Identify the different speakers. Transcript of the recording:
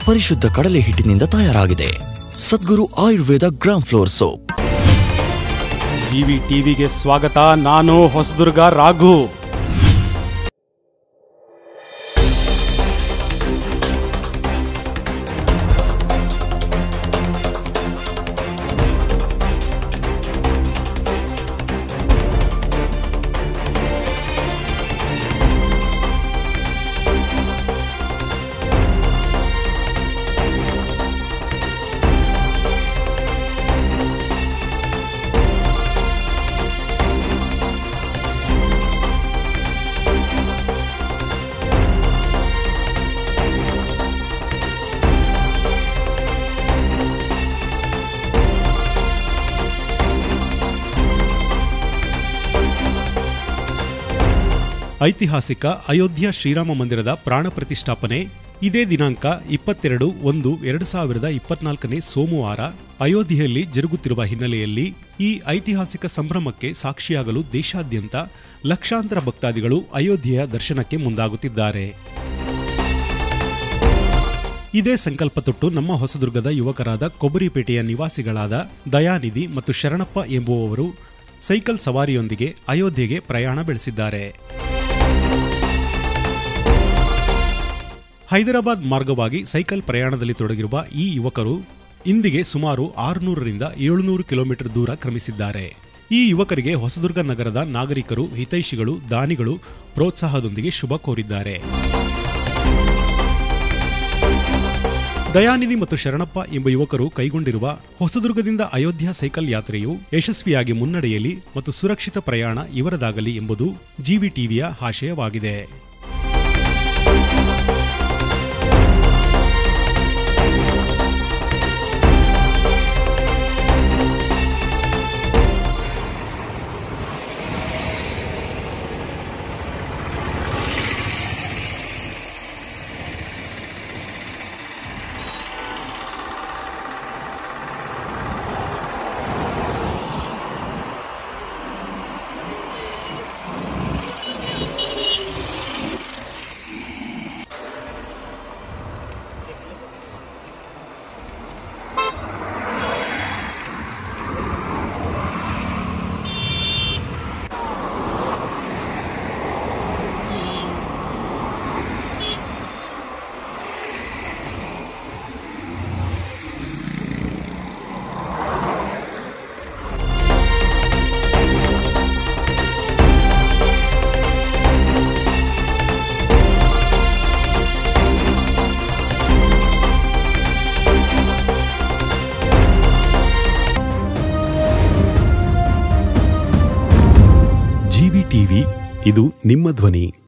Speaker 1: ಪರಿಶುದ್ಧ ಕಡಲೆ ಹಿಟ್ಟಿನಿಂದ ತಯಾರಾಗಿದೆ Sadguru Ayurveda gram flour soap
Speaker 2: GV ಟಿವಿಗೆ ಸ್ವಾಗತ ನಾನು ಹೊಸದುರ್ಗ ರಾಘು ಐತಿಹಾಸಿಕ ಅಯೋಧ್ಯ ಶ್ರೀರಾಮ ಮಂದಿರದ ಪ್ರಾಣ ಪ್ರತಿಷ್ಠಾಪನೆ ಇದೇ ದಿನಾಂಕ ಇಪ್ಪತ್ತೆರಡು ಒಂದು ಎರಡು ಸಾವಿರದ ಇಪ್ಪತ್ನಾಲ್ಕನೇ ಸೋಮವಾರ ಅಯೋಧ್ಯೆಯಲ್ಲಿ ಜರುಗುತ್ತಿರುವ ಹಿನ್ನೆಲೆಯಲ್ಲಿ ಈ ಐತಿಹಾಸಿಕ ಸಂಭ್ರಮಕ್ಕೆ ಸಾಕ್ಷಿಯಾಗಲು ದೇಶಾದ್ಯಂತ ಲಕ್ಷಾಂತರ ಭಕ್ತಾದಿಗಳು ಅಯೋಧ್ಯೆಯ ದರ್ಶನಕ್ಕೆ ಮುಂದಾಗುತ್ತಿದ್ದಾರೆ ಇದೇ ಸಂಕಲ್ಪ ತೊಟ್ಟು ನಮ್ಮ ಹೊಸದುರ್ಗದ ಯುವಕರಾದ ಕೊಬ್ಬರಿಪೇಟೆಯ ನಿವಾಸಿಗಳಾದ ದಯಾನಿಧಿ ಮತ್ತು ಶರಣಪ್ಪ ಎಂಬುವವರು ಸೈಕಲ್ ಸವಾರಿಯೊಂದಿಗೆ ಅಯೋಧ್ಯೆಗೆ ಪ್ರಯಾಣ ಬೆಳೆಸಿದ್ದಾರೆ ಹೈದರಾಬಾದ್ ಮಾರ್ಗವಾಗಿ ಸೈಕಲ್ ಪ್ರಯಾಣದಲ್ಲಿ ತೊಡಗಿರುವ ಈ ಯುವಕರು ಇಂದಿಗೆ ಸುಮಾರು ಆರುನೂರರಿಂದ ಏಳುನೂರು ಕಿಲೋಮೀಟರ್ ದೂರ ಕ್ರಮಿಸಿದ್ದಾರೆ ಈ ಯುವಕರಿಗೆ ಹೊಸದುರ್ಗ ನಗರದ ನಾಗರಿಕರು ಹಿತೈಷಿಗಳು ದಾನಿಗಳು ಪ್ರೋತ್ಸಾಹದೊಂದಿಗೆ ಶುಭ ಕೋರಿದ್ದಾರೆ ದಯಾನಿಧಿ ಮತ್ತು ಶರಣಪ್ಪ ಎಂಬ ಯುವಕರು ಕೈಗೊಂಡಿರುವ ಹೊಸದುರ್ಗದಿಂದ ಅಯೋಧ್ಯ ಸೈಕಲ್ ಯಾತ್ರೆಯು ಯಶಸ್ವಿಯಾಗಿ ಮುನ್ನಡೆಯಲಿ ಮತ್ತು ಸುರಕ್ಷಿತ ಪ್ರಯಾಣ ಇವರದಾಗಲಿ ಎಂಬುದು ಜಿವಿ ಟಿವಿಯ ಆಶಯವಾಗಿದೆ
Speaker 3: ಜಿವಿ ಟಿವಿ ಇದು ನಿಮ್ಮ ಧ್ವನಿ